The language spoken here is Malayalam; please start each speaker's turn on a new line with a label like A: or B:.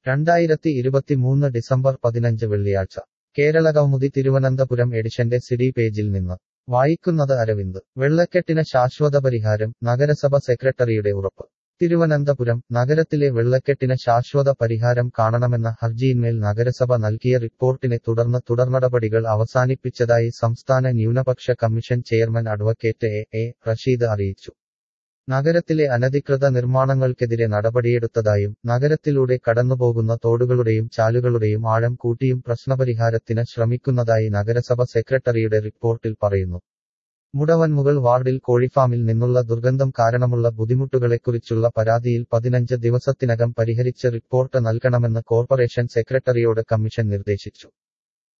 A: രണ്ടായിരത്തി ഇരുപത്തിമൂന്ന് ഡിസംബർ പതിനഞ്ച് വെള്ളിയാഴ്ച കേരളകൗമുദി തിരുവനന്തപുരം എഡിഷന്റെ സിഡി പേജിൽ നിന്ന് വായിക്കുന്നത് അരവിന്ദ് വെള്ളക്കെട്ടിന് ശാശ്വത പരിഹാരം നഗരസഭ സെക്രട്ടറിയുടെ ഉറപ്പ് തിരുവനന്തപുരം നഗരത്തിലെ വെള്ളക്കെട്ടിന് ശാശ്വത പരിഹാരം കാണണമെന്ന ഹർജിയിന്മേൽ നഗരസഭ നൽകിയ റിപ്പോർട്ടിനെ തുടർന്ന് തുടർനടപടികൾ അവസാനിപ്പിച്ചതായി സംസ്ഥാന ന്യൂനപക്ഷ commission chairman advocate A A Rasheed അറിയിച്ചു നഗരത്തിലെ അനധികൃത നിർമ്മാണങ്ങൾക്കെതിരെ നടപടിയെടുത്തതായും നഗരത്തിലൂടെ കടന്നുപോകുന്ന തോടുകളുടെയും ചാലുകളുടെയും ആഴം കൂട്ടിയും പ്രശ്നപരിഹാരത്തിന് ശ്രമിക്കുന്നതായി നഗരസഭ സെക്രട്ടറിയുടെ റിപ്പോർട്ടിൽ പറയുന്നു മുടവൻമുകൾ വാർഡിൽ കോഴിഫാമിൽ നിന്നുള്ള ദുർഗന്ധം കാരണമുള്ള ബുദ്ധിമുട്ടുകളെക്കുറിച്ചുള്ള പരാതിയിൽ പതിനഞ്ച് ദിവസത്തിനകം പരിഹരിച്ച് റിപ്പോർട്ട് നൽകണമെന്ന് കോർപ്പറേഷൻ സെക്രട്ടറിയോട് കമ്മീഷൻ നിർദ്ദേശിച്ചു